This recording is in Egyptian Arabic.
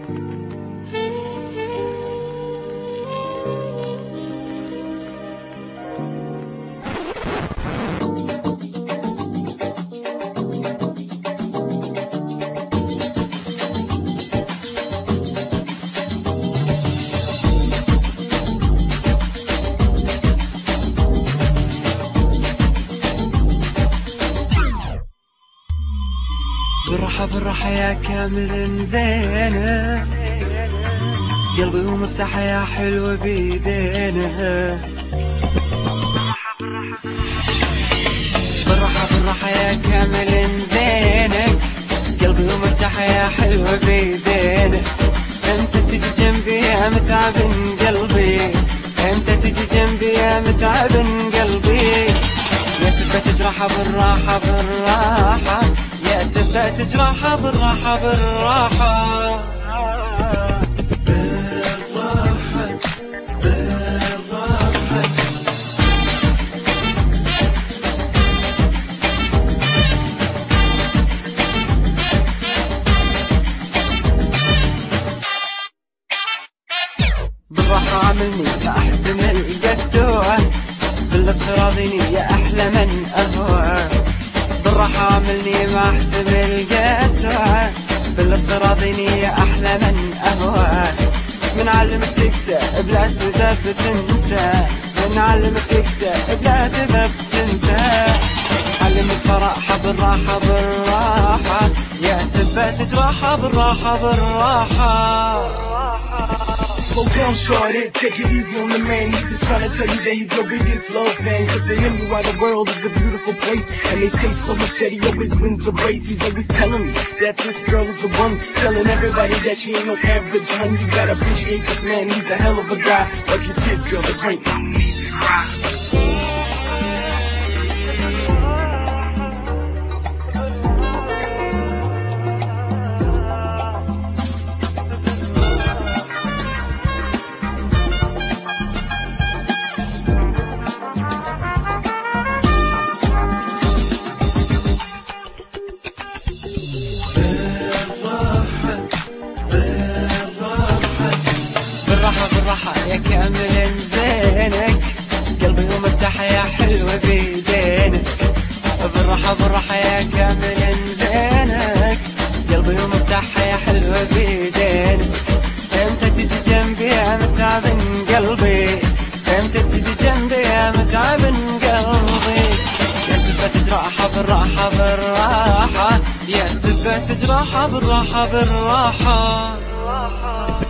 بالراحة بالراحة يا كامل زينة قلبي ومفتاح يا حلوة بيدينا بالراحة بالراحة يا كامل زينك قلبي ومفتاح يا حلوة بيدينا امتى تجي جنبي يا متعب قلبي امتى تجي جنبي يا متعب قلبي يا سبة تجرح بالراحة بالراحة يا سبة تجرح بالراحة بالراحة بالراحة عاملني لا احتمل قسوة باللطف راضيني يا احلى من اهوى بالراحة عاملني ما احتمل قسوة باللطف راضيني يا احلى من اهوى من علمك تكسى بلا سبب تنسى من علمك تكسى بلا سبب تنسى علمك صراحة بالراحة بالراحة يا سبة تجراحة بالراحة بالراحة Slow down, shorty. Take it easy on the man. He's just trying to tell you that he's your biggest love fan. Cause to him, you are the world is a beautiful place. And they say slow and steady always wins the race. He's always telling me that this girl is the one. Telling everybody that she ain't no average hun. You gotta appreciate this man. He's a hell of a guy. Like your tears, girl, the great. بالراحة بالراحة يا كامل زينك قلبي ومفتاح يا حلوة بيدينك بالراحة بالراحة يا كامل زينك قلبي ومفتاح يا حلوة بيدينك امتى تجي جنبي يا متعب قلبي امتى تجي جنبي يا متعب قلبي يا سبة تجراحة بالراحة بالراحة يا سبة تجراحة بالراحة بالراحة